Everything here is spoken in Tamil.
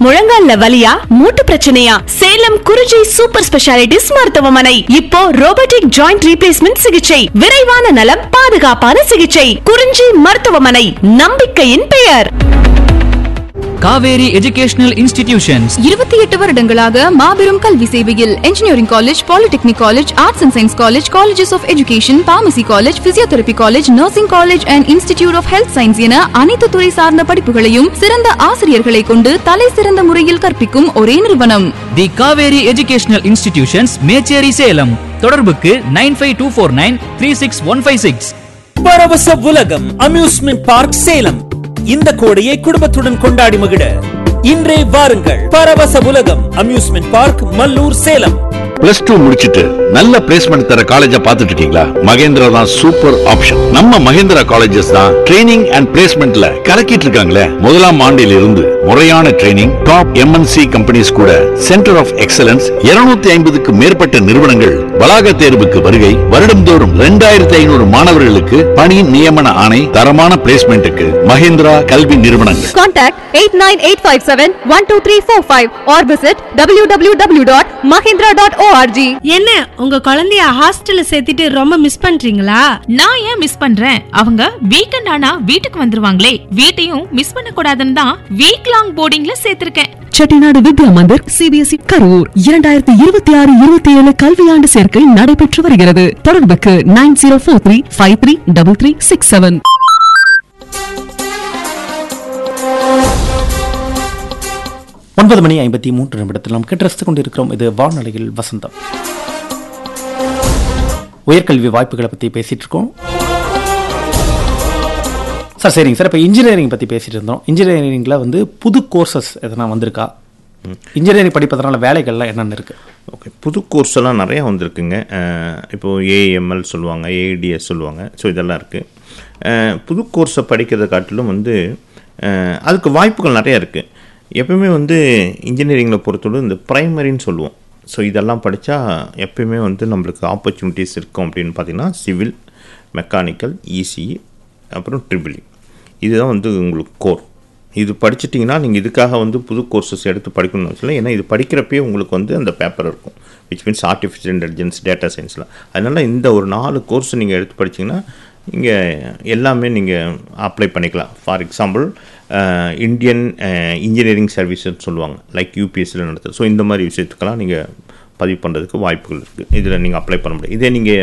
முழங்கால்ல வலியா மூட்டு பிரச்சனையா சேலம் குறிஞ்சி சூப்பர் ஸ்பெஷாலிட்டிஸ் மருத்துவமனை இப்போ ரோபோட்டிக் ஜாயிண்ட் ரீப்ளேஸ்மெண்ட் சிகிச்சை விரைவான நலம் பாதுகாப்பான சிகிச்சை குறிஞ்சி மருத்துவமனை நம்பிக்கையின் பெயர் காவேரி எஜுகேஷனல் இன்ஸ்டிடியூஷன்ஸ் இருபத்தி எட்டு வருடங்களாக மாபெரும் கல்வி சேவையில் engineering college polytechnic college arts and science college colleges of education pharmacy college physiotherapy college nursing college and institute of health science என அனைத்து துறை சார்ந்த படிப்புகளையும் சிறந்த ஆசிரியர்களை கொண்டு தலை சிறந்த முறையில் கற்பிக்கும் ஒரே நிறுவனம் the Kaveri educational institutions Mecheri Salem தொடர்புக்கு nine five two four nine three six one five six பரவச உலகம் அம்யூஸ்மெண்ட் பார்க் சேலம் இந்த கோடையை குடும்பத்துடன் கொண்டாடி மகிழ இன்றே வாருங்கள் பரவச உலகம் amusement park Mallur Salem plus two முடிச்சிட்டு நல்ல பிளேஸ்மெண்ட் தர காலேஜ பாத்துட்டு இருக்கீங்களா மகேந்திரா தான் சூப்பர் ஆப்ஷன் நம்ம மகேந்திரா காலேஜஸ் தான் ட்ரைனிங் அண்ட் பிளேஸ்மெண்ட்ல கலக்கிட்டு இருக்காங்களே முதலாம் ஆண்டில் இருந்து முறையான ட்ரைனிங் டாப் எம்என்சி கம்பெனிஸ் கூட சென்டர் ஆஃப் எக்ஸலன்ஸ் 250 ஐம்பதுக்கு மேற்பட்ட நிறுவனங்கள் வளாக தேர்வுக்கு வருகை வருடம்தோறும் ரெண்டாயிரத்தி ஐநூறு மாணவர்களுக்கு பணி நியமன ஆணை தரமான பிளேஸ்மெண்ட்டுக்கு மகேந்திரா கல்வி நிறுவனங்கள் Contact 89857-12345 or visit www.mahindra.org. என்ன உங்க குழந்தைய ஹாஸ்டல்ல சேர்த்துட்டு ரொம்ப மிஸ் பண்றீங்களா நான் ஏன் மிஸ் பண்றேன் அவங்க வீக்கெண்ட் ஆனா வீட்டுக்கு வந்துருவாங்களே வீட்டையும் மிஸ் பண்ண கூடாதுன்னு தான் வீக் லாங் போர்டிங்ல சேர்த்திருக்கேன் செட்டிநாடு வித்யா மந்திர் சிபிஎஸ்இ கரூர் இரண்டாயிரத்தி இருபத்தி ஆறு இருபத்தி ஏழு கல்வியாண்டு சேர்க்கை நடைபெற்று வருகிறது தொடர்புக்கு nine zero four three five three double three six seven ஒன்பது மணி ஐம்பத்தி மூன்று நிமிடத்தில் நாம் கேட்டு ரசித்துக் கொண்டிருக்கிறோம் இது வானொலியில் வசந்தம் உயர்கல்வி வாய்ப்புகளை பற்றி பேசிட்டு இருக்கோம் சார் சரிங்க சார் இப்போ இன்ஜினியரிங் பற்றி பேசிட்டு இருந்தோம் இன்ஜினியரிங்கில் வந்து புது கோர்சஸ் எதனா வந்திருக்கா இன்ஜினியரிங் படிப்பதனால வேலைகள்லாம் என்னென்ன இருக்குது ஓகே புது கோர்ஸ் எல்லாம் நிறையா வந்திருக்குங்க அஹ் இப்போது ஏஎம்எல் சொல்லுவாங்க ஏடிஎஸ் சொல்லுவாங்க ஸோ இதெல்லாம் இருக்குது புது கோர்ஸை படிக்கிறதை காட்டிலும் வந்து அஹ் அதுக்கு வாய்ப்புகள் நிறையா இருக்குது எப்பயுமே வந்து இன்ஜினியரிங்கில் பொறுத்தவரை இந்த ப்ரைமரின்னு சொல்லுவோம் ஸோ இதெல்லாம் படித்தா எப்பயுமே வந்து நம்மளுக்கு ஆப்பர்ச்சுனிட்டிஸ் இருக்கும் அப்படின்னு பார்த்தீங்கன்னா சிவில் மெக்கானிக்கல் இசிஇ அப்புறம் ட்ரிபிள் இதுதான் வந்து உங்களுக்கு கோர் இது படிச்சிட்டிங்கன்னா நீங்கள் இதுக்காக வந்து புது கோர்சஸ் எடுத்து படிக்கணும்னு அவசியம் இல்லை ஏன்னா இது படிக்கிறப்பே உங்களுக்கு வந்து அந்த பேப்பர் இருக்கும் which means artificial intelligence data சயின்ஸ்லாம் அதனால் இந்த ஒரு நாலு கோர்ஸ் நீங்கள் எடுத்து படிச்சிங்கன்னா இங்கே எல்லாமே நீங்கள் அப்ளை பண்ணிக்கலாம் ஃபார் எக்ஸாம்பிள் இந்தியன் இன்ஜினியரிங் சர்வீஸ்னு சொல்லுவாங்க லைக் யூபிஎஸ்சியில் நடத்துது ஸோ இந்த மாதிரி விஷயத்துக்கெல்லாம் நீங்கள் பதிவு பண்ணுறதுக்கு வாய்ப்புகள் இருக்குது இதில் நீங்கள் அப்ளை பண்ண முடியும் இதே நீங்கள்